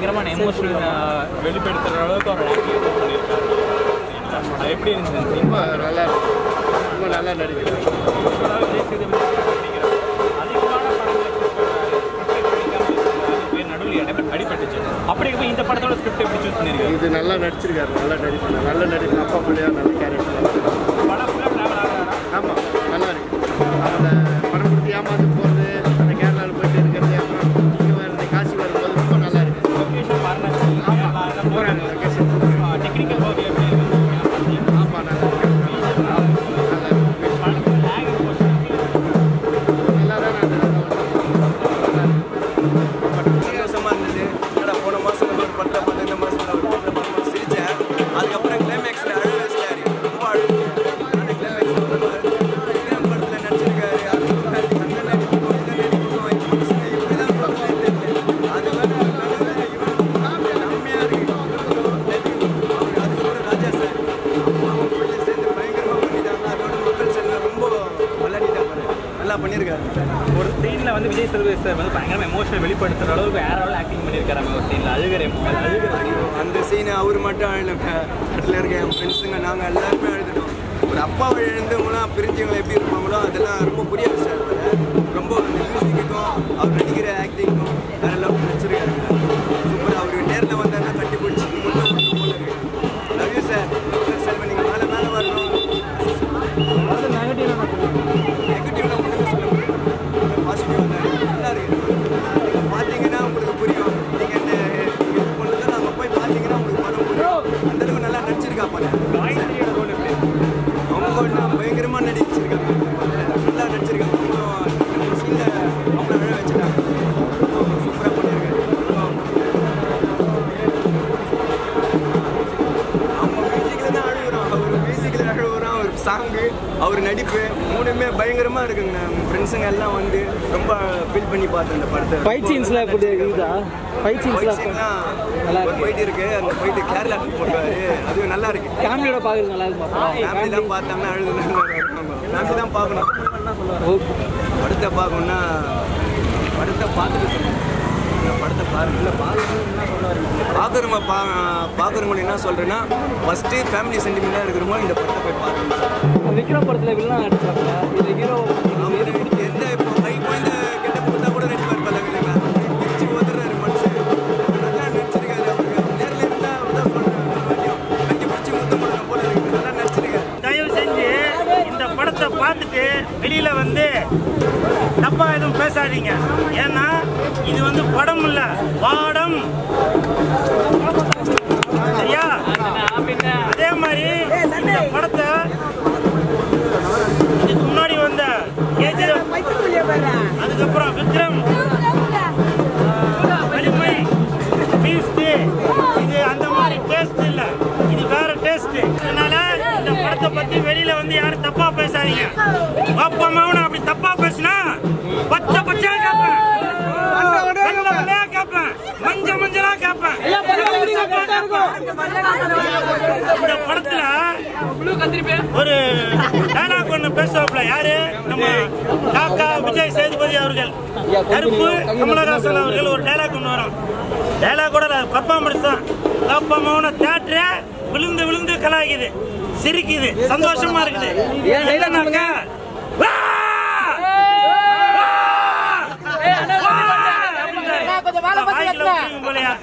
பயங்கரமான எமோஷனல் வெளிப்படுத்துற அளவுக்கு அவர் ஆக்டிங் பண்ணியிருக்காரு அது எப்படி இருந்துச்சு அந்த scene? ரொம்ப நல்லா இருக்கு ரொம்ப நல்லா நடிக்கிறார் அதாவது விஜய் சேதுபதி அப்படிங்கிற அதிகமான படங்களை choose பண்றாரு. script படிக்காம choose பண்றாரு. அது பேர் நடுவுல இடம் அடிபட்டுச்சு அப்படி இருக்க இந்த படத்தோட ஸ்கிரிப்ட் எப்படி சூஸ் பண்ணிருக்காரு இது நல்லா நடிச்சிருக்காரு நல்லா நடிப்பு நல்ல நடிப்பு அப்பா பிள்ளையா நல்ல கேரக்டர் படம் ஃபுல்லாக ட்ராவல் ஆகிறாரா ஆமாம் நல்லா இருக்கு அந்த படம் கொடுத்து ஏமாந்து போகிறது அந்த கேரளாவில் போயிட்டு இருக்கிறது அப்புறம் இங்கே வருது காசி வரும்போது ரொம்ப நல்லா இருக்கு லொகேஷன் வாரணாசி சூப்பராக இருக்கு லொகேஷன் சூப்பராக டெக்னிக்கல் ஒர்க் எப்படி இருக்கு ஆமாம் நல்லா இருக்கு நல்லா இருக்கு நல்லா தான் சந்தோஷமா இருந்தது ஏன்னா போன மாசம் நம்ம ஒரு படத்தில் பார்த்து இந்த மாசம் ஒரு படத்தில் பார்த்து சிரிச்சேன் அதுக்கப்புறம் கிளைமேக்ஸில் அழகு வச்சிட்டாரு ரொம்ப அழுகு அந்த கிளைமேக்ஸில் வந்து விக்ரம் படத்தில் நடிச்சிருக்காரு அது அந்த நடிப்புக்கும் இந்த நடிப்புக்கும் இந்த மனுஷனை இப்படிதான் சொல்றதுன்னு தெரியல அது வேற நடுவுல இவன் செம்மையா இருக்கு அவர் அதுக்கப்புறம் ராஜா சார் அவங்க பிள்ளை சேர்ந்து பயங்கரமா பண்ணிட்டாங்க அதோட மக்கள் செல்வ ரொம்ப விளையாடிட்டாங்க நல்லா பண்ணியிருக்காரு ஒரு சீன்ல வந்து விஜய் சேதுபதி சார் வந்து பயங்கரமா எமோஷனல் வெளிப்படுத்துற அளவுக்கு வேற அளவு ஆக்டிங் பண்ணியிருக்காரு அவங்க ஒரு சீன்ல அழுகிற அழுகிற ஐயோ, அந்த சீனை அவர் மட்டும் அழுங்க இடத்துல இருக்க என் ஃப்ரெண்ட்ஸுங்க நாங்கள் எல்லாருமே அழுதுட்டோம் ஒரு அப்பாவை எழுந்தவங்களாம் பிரிஞ்சவங்க எப்படி இருப்பாங்களோ அதெல்லாம் ரொம்ப புரிய வச்சாரு ரொம்ப அந்த மியூசிக்குக்கும் அவர் நடிக்கிற ஆக்டிங்க்கும் வேற லெவல் நடிச்சிருக்காருங்க சூப்பர் அவர் நேரில் வந்தாருன்னா கட்டி பிடிச்சி முன்ன முன்ன போல இருக்கு லவ் யூ சார் செல்வன் நீங்கள் மேலே மேலே வரணும் நெகட்டிவ்லாம் ஒன்றுமே சொல்ல முடியாது பாசிட்டிவ் தான் நல்லா இருக்கு நீங்கள் பார்த்தீங்கன்னா உங்களுக்கு புரியும் நீங்கள் என்ன இது பண்ணுறது நாங்கள் போய் பார்த்தீங்கன்னா உங்களுக்கு படம் புரியும் அந்த அளவுக்கு நல்லா நடிச்சிருக்கா படம் அவங்க நான் பயங்கரமாக நடிச்சிருக்காங்க நல்லா நடிச்சிருக்காங்க அவங்க சீனில் அவங்க அழ வச்சுட்டாங்க சூப்பராக பண்ணியிருக்காரு அவங்க மியூசிக்கில் தான் அழுகுறோம் அவர் மியூசிக்கில் அழுகுறோம் அவர் சாங்கு அவர் நடிப்பு மூணுமே பயங்கரமாக இருக்குங்க நம்ம ஃப்ரெண்ட்ஸுங்க எல்லாம் வந்து ரொம்ப ஃபீல் பண்ணி பார்த்தேன் இந்த படத்தை ஃபைட் சீன்ஸ்லாம் எப்படி இருக்குதா ஃபைட் ஃபைட் சீன்ஸ்லாம் சீன்லாம் நல்லா ஒரு ஃபைட் இருக்கு அந்த ஃபைட்டு கேரளா போடுறாரு அது நல்லா இருக்கு ஃபேமிலியோட பார்க்குறது நல்லா இருக்கும் ஃபேமிலி தான் பார்த்தாங்கன்னா அழுது ஃபேமிலி தான் பார்க்கணும் ஓகே படத்தை பார்க்கணும்னா படத்தை பார்த்துட்டு சொல்லுங்க. இந்த படத்தை பாருங்க இல்லை பார்க்குறவங்க பா பார்க்குறவங்க என்ன சொல்கிறேன்னா ஃபஸ்ட்டு ஃபேமிலி சென்டிமெண்ட்டாக இருக்கிறவங்க இந்த படத்தை போய் பார்க்கணும் விக்ரம் படத்தில் வில்லன் நடிச்சாங்க இது ஹீரோ அவர் எந்த இப்போ கை குழந்த கெட்ட கொடுத்தா கூட நடிப்பார் பல விதங்க பிரிச்சு ஓதுறாரு மனுஷன் நல்லா நடிச்சிருக்காரு அவரு நேரில் இருந்தால் அவர் தான் சொல்கிறேன் கட்டி பிடிச்சி முத்தம் போடணும் போல இருக்கு நல்லா நடிச்சிருக்காரு தயவு செஞ்சு இந்த படத்தை பார்த்துட்டு வெளியில வந்து தப்பா எதுவும் பேசாதீங்க ஏன்னா இது வந்து படம் இல்ல பாடம் சரியா அதே மாதிரி இந்த படத்தை இதுக்கு முன்னாடி வந்த கேஜிஎஃப் அதுக்கப்புறம் விக்ரம் வலிமை பீஸ்ட் இது அந்த மாதிரி டேஸ்ட் இல்ல இது வேற டேஸ்ட் அதனால இந்த படத்தை பத்தி வெளியில வந்து யாரும் தப்பா பேசாதீங்க அப்பா மகன் அப்படி தப்பா பேசினா பச்சை பச்சையா கேட்பேன் வெள்ளை வெள்ளையா கேட்பேன் மஞ்ச மஞ்சளா கேட்பேன் இந்த படத்துல ஒரு டைலாக் ஒண்ணு பேசுவாப்ல யாரு நம்ம டாக்கா விஜய் சேதுபதி அவர்கள் கருப்பு கமலஹாசன் அவர்கள் ஒரு டைலாக் ஒண்ணு வரும் டைலாக் கூட பர்ஃபார்மன்ஸ் தான் அப்பா மௌன தேட்டரே விழுந்து விழுந்து கலாய்க்குது சிரிக்குது சந்தோஷமா இருக்குது ஏன் dialogue சொல்லுங்க? வா! வா! அப்படின்றாரு. வாய்க்குள்ள ஊத்திக்கும் போலயா?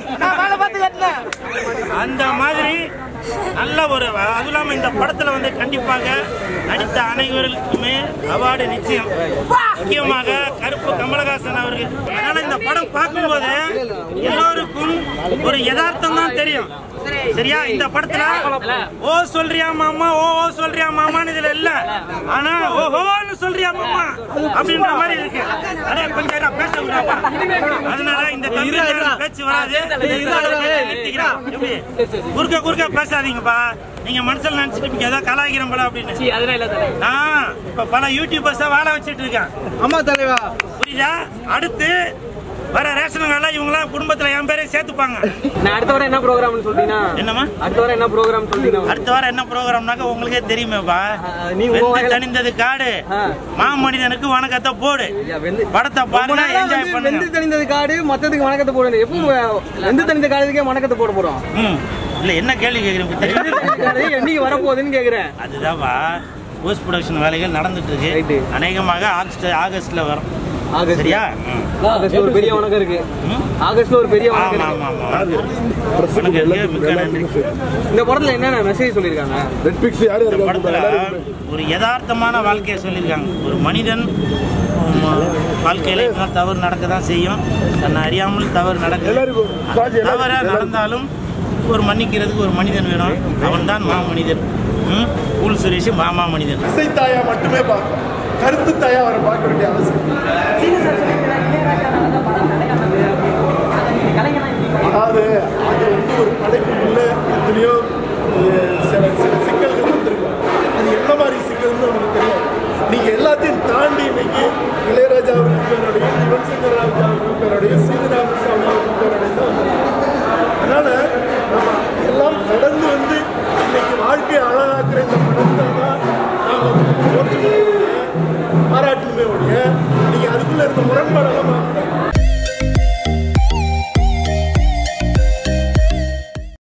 அந்த மாதிரி நல்ல ஒரு அதுவும் இல்லாமல் இந்த படத்தில் வந்து கண்டிப்பாக நடித்த அனைவருக்குமே அவார்டு நிச்சயம் முக்கியமாக கருப்பு கமலஹாசன் அவர்கள் அதனால இந்த படம் பார்க்கும்போது எல்லோருக்கும் ஒரு யதார்த்தம் தான் தெரியும் சரியா இந்த படத்துல ஓ சொல்றியா மாமா ஓ ஓ சொல்றியா மாமான்னு இதுல இல்ல ஆனா ஓஹோன்னு சொல்றியா மாமா அப்படின்ற மாதிரி இருக்கு அடே கொஞ்சம் நேரம் பேச விடாப்பா. அதனால இந்த தம்பி பேச்சு வராது நிறுத்திக்கிறேன். எப்படி? குறுக்க குறுக்க பேசாதீங்கப்பா நீங்க மனசுல நினைச்சிட்டு இருக்கீங்க ஏதோ கலாய்க்கிறோம் போல அப்படின்னு அதெல்லாம் இல்லை தலை நான் இப்ப பல யூடியூபர்ஸா வாழ வச்சிட்டு இருக்கேன் ஆமா தலைவா புரியுதா அடுத்து வர ரேஷன் கார்டில் இவங்களாம் குடும்பத்தில் என் பேரையும் சேர்த்துப்பாங்க நான் அடுத்த வாரம் என்ன ப்ரோக்ராம்னு சொல்லிட்டீங்கன்னா என்னம்மா அடுத்த வாரம் என்ன ப்ரோக்ராம் சொல்லிட்டீங்கன்னா அடுத்த வாரம் என்ன ப்ரோக்ராம்னாக்க உங்களுக்கே தெரியுமேப்பா ஆ, நீ உன் வெந்து வாயில- தணிந்தது காடு ஆ. மாமனிதனுக்கு வணக்கத்தை போடு ஐயா, வெந்து- படத்தை ரொம்ப பாருங்க நாளா என்ஜாய் வந்து பண்ணுங்க வெந்து தணிந்தது காடு மத்ததுக்கு வணக்கத்தை போடணும் எப்போ வெந்து தணிந்த காடுக்கே வணக்கத்தை போட போறோம் ம் இல்ல என்ன கேள்வி கேக்குறீங்க வெந்து தெரியும் தணிந்த காடு என்னைக்கு வரப்போகுதுன்னு கேக்குறேன் அதுதான்ப்பா போஸ்ட் ப்ரொடக்ஷன் வேலைகள் நடந்துட்டு Right. இருக்கு அநேகமாக ஆகஸ்ட் ஆகஸ்ட்ல வரும் ஆகஸ்ட் சரியா ம். ஆகஸ்ட்ல ஒரு பெரிய வணக்கம் இருக்கு ம். ஆகஸ்ட்ல ஒரு பெரிய ஆமா வணக்கம் ஆமா இருக்கு ஆமா வணக்கம் இருக்கு. மிக்க நன்றி இந்த படத்துல என்னென்ன மெசேஜ் சொல்லியிருக்காங்க ரெட் பிக்ஸ் யாரு இந்த படத்துல ஒரு யதார்த்தமான வாழ்க்கையை சொல்லியிருக்காங்க ஒரு மனிதன் உம், வாழ்க்கையில இன்னும் தவறு நடக்க தான் செய்யும் தன்னை அறியாமல் தவறு நடக்குது எல்லாரும் சாஜி, எல்லாரும் தவற நடந்தாலும் ஒரு மன்னிக்கிறதுக்கு ஒரு மனிதன் வேணும் அவன் தான் மா மனிதன் ம் கூல் சுரேஷ் மாமா மனிதன் இசை தாயா மட்டுமே பார்க்கணும் கருத்து தாயா அவரை பார்க்க வேண்டிய அவசியம் அதாவது அது வந்து ஒரு படைப்புக்குள்ள எத்தனையோ அஹ், சில சில சிக்கல்கள் வந்திருக்கும் அது என்ன மாதிரி சிக்கல்னு நமக்கு தெரியும் நீங்க எல்லாத்தையும் தாண்டி இன்னைக்கு இளையராஜா அவர்கள் பேரோடையும் யுவன் சங்கர் ராஜா அவர்கள் பேரோடையும் சீனிராமசாமி அவர்கள் பேரோடையும் தான் வந்திருக்கோம் அதனால நம்ம எல்லாம் கடந்து வந்து இன்னைக்கு வாழ்க்கையை அழகாக்குற இந்த படத்தை தான் நாங்கள் போற்றுகிறோம் பாராட்டணுமே ஒழிய நீங்க அதுக்குள்ள இருக்க முரண்பாடெல்லாம்